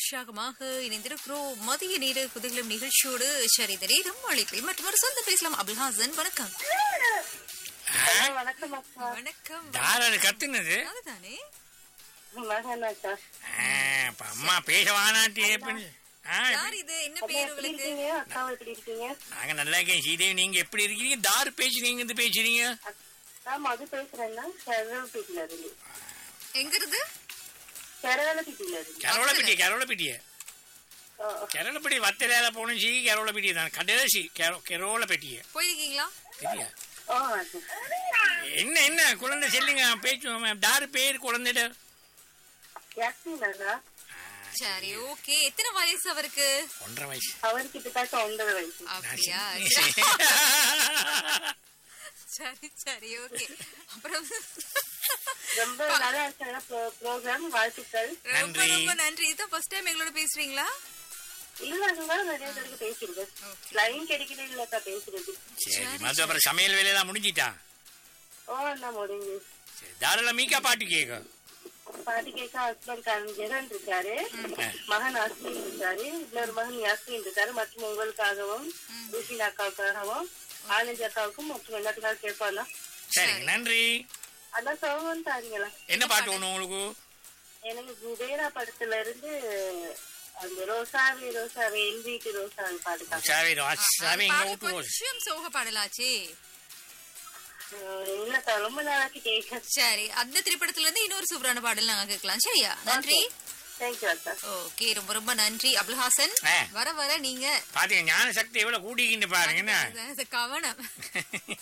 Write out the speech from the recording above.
உற்சாகமாக இணைந்திருக்கிறோம் மதிய நேர குதிகளும் நிகழ்ச்சியோடு சரி இந்த நேரம் அழைப்பில் மற்றொரு சொந்த பேசலாம் அபுல் ஹாசன் வணக்கம் வணக்கம் அக்கா வணக்கம் யார் கத்துனது அதுதானே மகன் அக்கா ஆ, அப்ப அம்மா பேச வானாட்டி எப்படி ஆ, யார் இது என்ன பேர் எப்படி உங்களுக்கு இருக்கீங்க அக்காவை எப்படி இருக்கீங்க நாங்க நல்லா இருக்கேன் சீதேவி நீங்க எப்படி இருக்கீங்க தாரு பேசுறீங்க இருந்து பேசுறீங்க நான் மது பேசுறேன்னா கேரளப்பீட்டில இருந்து எங்க இருந்து கேரளப்பீட்டில இருந்து கரோளப்பட்டி கரோளப்பட்டிய ஓ, கரோளப்பட்டி வத்தலையால போகணும் சி கரோளப்பட்டி தான் கடையில சி கரோளப்பட்டிய போயிருக்கீங்களா சரியா ஓ அக்கா. என்ன என்ன குழந்தை செல்லுங்க பேச்சு தாரு பேர் குழந்தைட யாஸ்மின் அக்கா சரி ஓகே எத்தனை வயசு அவருக்கு ஒன்றரை வயசு அவருக்கு கிட்டத்தட்ட ஒன்பது வயசு அப்படியா சரி சரி ஓகே அப்புறம் ரொம்ப நல்லா இருக்காங்க ப்ரோக்ராம் வாழ்த்துக்கள் ரொம்ப நன்றி. ரொம்ப நன்றி இதான் ஃபர்ஸ்ட் டைம் எங்களோட பேசுறீங்களா இல்ல அக்கா நிறைய பேருக்கு பேசிருக்கேன் லைன் கிடைக்கிறது இல்லக்கா பேசுறது சரி மது அப்புறம் சமையல் வேலையெல்லாம் முடிஞ்சிட்டா ஓ நான் முடிஞ்சு சரி தாராள மீக்கா பாட்டு கேட்கும் பாட்டு கேட்க ஹஸ்பண்ட் காரன் ஜெகன் இருக்காரு மகன் அஸ்வின் இருக்காரு இன்னொரு மகன் யாஸ்மின் இருக்காரு மற்றும் உங்களுக்காகவும் ரூபின் அக்காவுக்காகவும் ஆனந்த் அக்காவுக்கும் மற்றும் எல்லாத்துக்காக கேட்பானா சரி நன்றி அதான் சோகம் தாங்களா என்ன பாட்டு ஒண்ணு உங்களுக்கு எனக்கு குபேரா படத்துல இருந்து அந்த ரோசாவே ரோசாவே என் வீட்டு ரோசாவே பாடுதான் சாவி சாவி எங்க பாடல் வீட்டு ரோஸ் கொஞ்சம் சோக பாடலாச்சே இல்லக்கா ரொம்ப நாளாக்கி கேட்க சரி அந்த திரைப்படத்துல இருந்து இன்னொரு சூப்பரான பாடல் நாங்க கேட்கலாம் சரியா நன்றி தேங்க்யூ அக்கா ஓகே ரொம்ப ரொம்ப நன்றி அபுல் ஹாசன் ஆ. வர வர நீங்க பாத்தீங்க ஞான சக்தி எவ்வளவு கூட்டிக்கிட்டு பாருங்க என்ன அது கவனம்